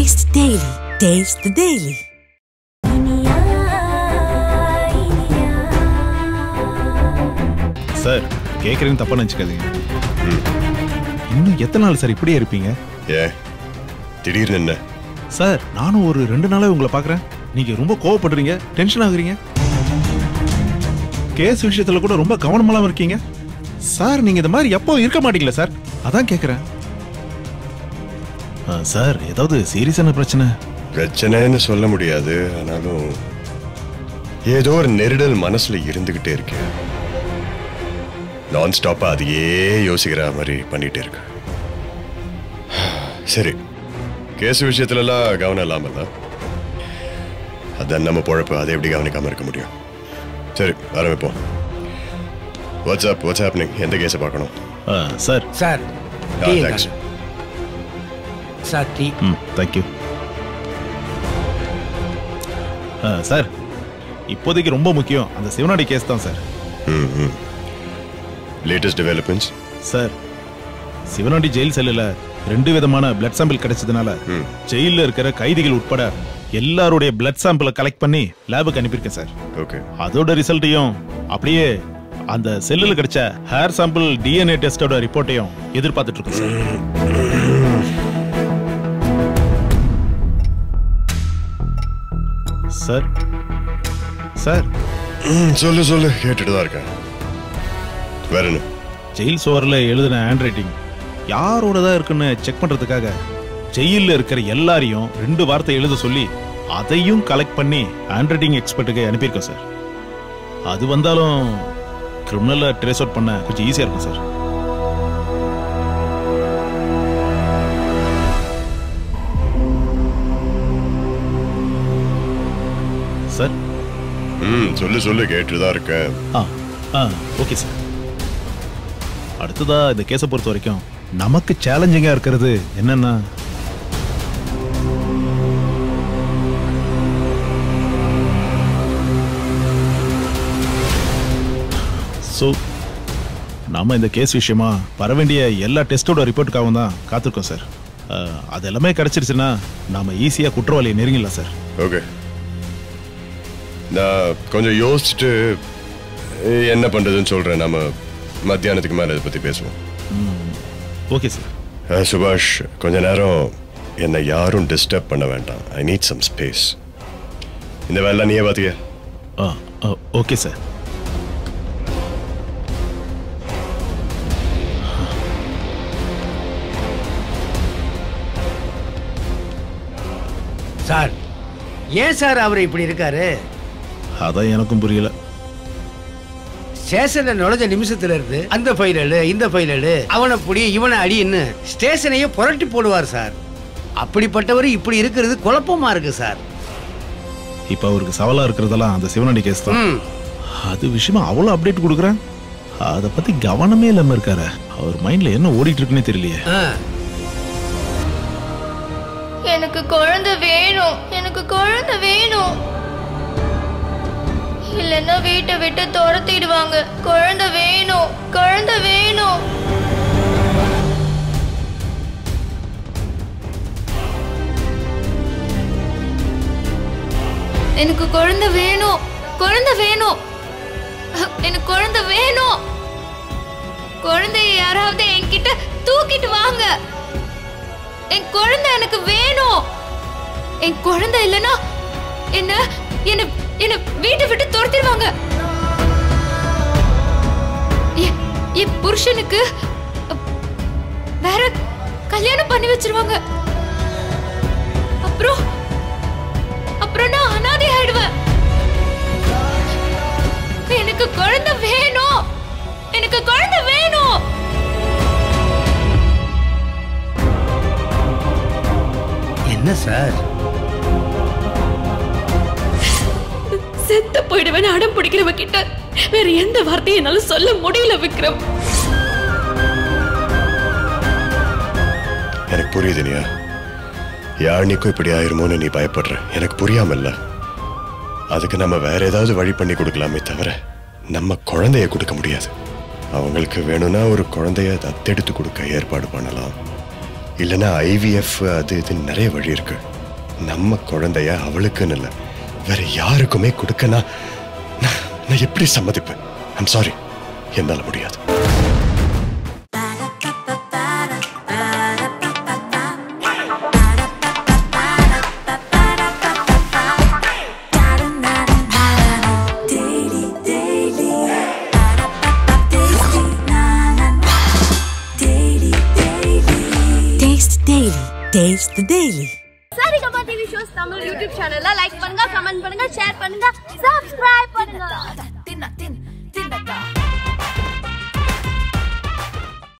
Taste the Daily. Taste the Daily. Sir கேட்குறேன்னு தப்பா நினச்சிக்காதீங்க இன்னும் எத்தனை நாள் சார் இப்படியே இருப்பீங்க ஏன் திடீர்னு என்ன சார் நானும் ஒரு ரெண்டு நாளாக உங்களை பார்க்குறேன் நீங்க ரொம்ப கோவப்படுறீங்க டென்ஷன் ஆகுறீங்க கேஸ் விஷயத்துல கூட ரொம்ப கவனமெல்லாம் இருக்கீங்க சார் நீங்க இந்த மாதிரி எப்போ இருக்க மாட்டீங்களா சார் அதான் கேட்குறேன் சார் ஏதாவது சீரியஸான பிரச்சனை பிரச்சனைன்னு சொல்ல முடியாது ஆனாலும் ஏதோ ஒரு நெருடல் மனசுல இருந்துகிட்டே இருக்கு நான் ஸ்டாப்பா அதையே யோசிக்கிற மாதிரி பண்ணிட்டே இருக்கு சரி கேஸ் விஷயத்துலலாம் கவனம் இல்லாம தான் அதான் நம்ம பொழப்பு அதை எப்படி கவனிக்காம இருக்க முடியும் சரி ஆரம்பிப்போம் வாட்ஸ்அப் வாட்ஸ் ஹேப்பனிங் எந்த கேஸை பார்க்கணும் ஆ, சார் சார் ஆ, டீ thanks. இந்தாங்க. சார் டீ ம் தேங்க்யூ சார் இப்போதைக்கு ரொம்ப முக்கியம் அந்த சிவனாடி கேஸ் தான் sir latest developments sir Sivanandi jail செல்லில் ரெண்டு விதமான பிளட் சாம்பிள் கிடைச்சதுனால ஜெயிலில் இருக்கிற கைதிகள் உட்பட எல்லாருடைய பிளட் சாம்பிளை கலெக்ட் பண்ணி லேபுக்கு அனுப்பியிருக்கேன் சார் ஓகே அதோட ரிசல்ட்டையும் அப்படியே அந்த செல்லில் கிடைச்ச ஹேர் சாம்பிள் டிஎன்ஏ டெஸ்டோட ரிப்போர்ட்டையும் எதிர்பார்த்துட்டு இருக்கோம் சார் சார் சார் ம், சொல்லு சொல்லு கேட்டுட்டு தான் இருக்கேன் வேற என்ன ஜெயில் சுவரில் எழுதின ஹேண்ட் ரைட்டிங் யாரோட தான் இருக்குன்னு செக் பண்றதுக்காக ஜெயிலில் இருக்கிற எல்லாரையும் ரெண்டு வார்த்தை எழுத சொல்லி அதையும் கலெக்ட் பண்ணி ஹேண்ட் ரைட்டிங் எக்ஸ்பர்ட்டுக்கு அனுப்பியிருக்கோம் சார் அது வந்தாலும் கிரிமினலை ட்ரேஸ் அவுட் பண்ண கொஞ்சம் ஈஸியாக இருக்கும் சார் சார் ம் சொல்லு சொல்லு கேட்டுட்டு தான் இருக்கேன் ஆ ஆ ஓகே சார் அடுத்ததா இந்த கேஸை பொறுத்த வரைக்கும் நமக்கு சேலஞ்சிங்கா இருக்கிறது என்னன்னா ஸோ நாம இந்த கேஸ் விஷயமா வர வேண்டிய எல்லா டெஸ்டோட ரிப்போர்ட்டுக்காகவும் தான் காத்திருக்கோம் சார் அஹ், அது எல்லாமே கிடைச்சிருச்சுன்னா நாம ஈஸியாக குற்றவாளியை நெருங்கிடலாம் சார் ஓகே நான் கொஞ்சம் யோசிச்சுட்டு அஹ், என்ன பண்றதுன்னு சொல்றேன் நம்ம மத்தியானத்துக்கு மேல இதை பத்தி பேசுவோம் ஓகே சார் அஹ், சுபாஷ் கொஞ்ச நேரம் என்னை யாரும் டிஸ்டர்ப் பண்ண வேண்டாம் ஐ நீட் சம் ஸ்பேஸ் இந்த வேலை நீயே பாத்தியா ஆ ஆ, ஓகே சார் சார் ஏன் சார் அவர் இப்படி இருக்காரு அதான் எனக்கும் புரியல ஸ்டேஷன்ல நுழைஞ்ச நிமிஷத்துல இருந்து அந்த ஃபைல் எடு இந்த ஃபைல் எடு அவனை புடி இவனை அடின்னு ஸ்டேஷனையே புரட்டி போடுவார் சார் அப்படிப்பட்டவர் இப்படி இருக்கிறது குழப்பமா இருக்கு சார் இப்போ அவருக்கு சவாலா இருக்கிறதெல்லாம் அந்த சிவனாண்டி கேஸ் தான் ம் அது விஷயமா அவ்வளோ அப்டேட் கொடுக்குறேன் அதை பத்தி கவனமே இல்லாம இருக்காரு அவர் மைண்ட்ல என்ன ஓடிட்டு இருக்குன்னே தெரியலையே ஆ எனக்கு குழந்தை வேணும் எனக்கு குழந்தை வேணும் இல்லைன்னா வீட்டை விட்டு துரத்திடுவாங்க குழந்தை வேணும் குழந்தை வேணும் எனக்கு குழந்தை வேணும் குழந்தை வேணும் எனக்கு குழந்தை வேணும் குழந்தைய யாராவது என்கிட்ட தூக்கிட்டு வாங்க என் குழந்தை எனக்கு வேணும் என் குழந்தை இல்லைன்னா என்ன என்ன என்ன வீட்டை விட்டு துரத்திடுவாங்க என்- என் புருஷனுக்கு அப், வேற கல்யாணம் பண்ணி வச்சிருவாங்க அப்புறம் அப்புறம் நான் அனாதை ஆயிடுவேன் எனக்கு குழந்தை வேணும் எனக்கு குழந்தை வேணும் என்ன சார் செத்து போயிடுவேன் அடம் பிடிக்கிறவ கிட்ட வேற எந்த வார்த்தையும் என்னால சொல்ல முடியல விக்ரம் எனக்கு புரியுது நீயா யாழ்னிக்கும் இப்படி ஆயிருமோன்னு நீ பயப்படுற எனக்கு புரியாமல்ல அதுக்கு நம்ம வேற ஏதாவது வழி பண்ணி கொடுக்கலாமே தவிர நம்ம குழந்தைய கொடுக்க முடியாது அவங்களுக்கு வேணும்னா ஒரு குழந்தைய தத்தெடுத்து கொடுக்க ஏற்பாடு பண்ணலாம் இல்லைன்னா ஐவிஎஃப் அது இது நிறைய வழி இருக்கு நம்ம குழந்தைய அவளுக்குன்னு இல்லை வேற யாருக்குமே கொடுக்க நான் நான்- நான் எப்படி சம்மதிப்பேன் ஐம் சாரி என்னால முடியாது Taste the Daily. Taste the Daily. Saregama TV shows Tamil YouTube சேனல்ல லைக் பண்ணுங்க கமெண்ட் பண்ணுங்க ஷேர் பண்ணுங்க சப்ஸ்கிரைப் பண்ணுங்க